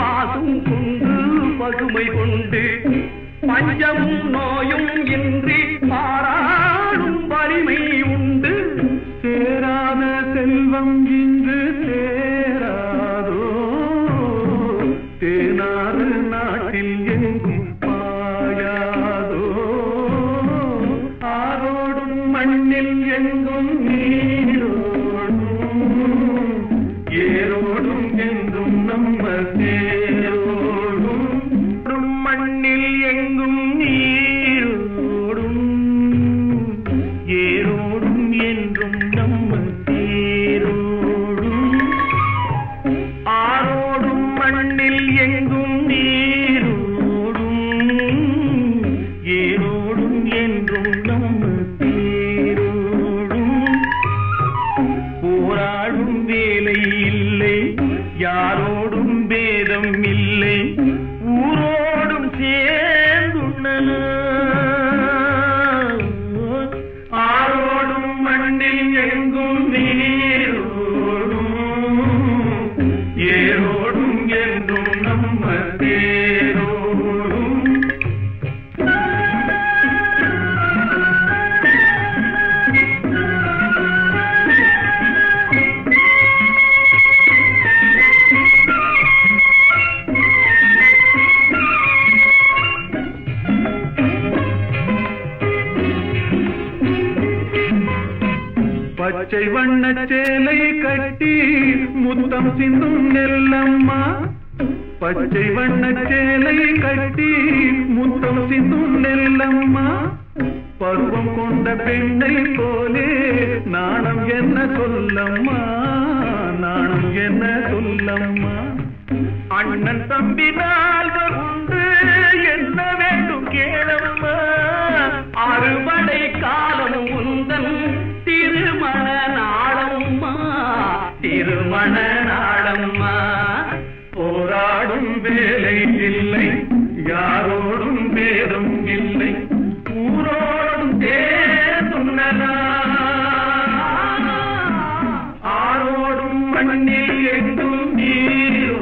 பாசும் குன்று பசுமை கொண்டு பஞ்சமும் நோயும் இன்றி பாராடும் வலிமை உண்டு சேராத செல்வம் இங்கு சேராதோ தேனாறு நாட்டில் எங்கும் பாயாதோ ஆரோடும் மண்ணில் எங்கும் நீரோடும் ஏரோடும் என்றும் நம்ம தேரோடும் ஓடும் மண்ணில் எங்கும் நீரோடும் ஏரோடும் என்றும் நம்ம தேரோடும் ஆரோடும் மண்ணில் எங்கும் நீரோடும் ஏரோடும் என்றும் நம்ம தேரோடும் போராடும் வேலை இல்லை யாரோடும் பேதம் இல்லை ஊரோடும் சேர்ந்துள்ள ஆரோடும் மண்ணில் எங்கும் நீரோடும் ஏரோடும் என்றும் நம்ம தேரோடும் பச்சை வண்ண சேலை கட்டி முத்தம் சிந்தும் நெல்லம்மா பச்சை வண்ண சேலை கட்டி முத்தம் சிந்தும் நெல்லம்மா பருவம் கொண்ட பெண்ணை போலே நாணம் என்ன சொல்லம்மா நாணம் என்ன சொல்லம்மா அண்ணன் தம்பி நால்வர் உண்டு என்ன வேண்டும் கேளம்மா அறுவடை காலம் உந்தன் திருமண நாளம்மா திருமண நாளம்மா போராடும் வேலை இல்லை யாரோடும் பேதம் இல்லை ஊரோடும் தேர்ந்துள்ளதா ஆரோடும் மண்ணில் எங்கும் நீர்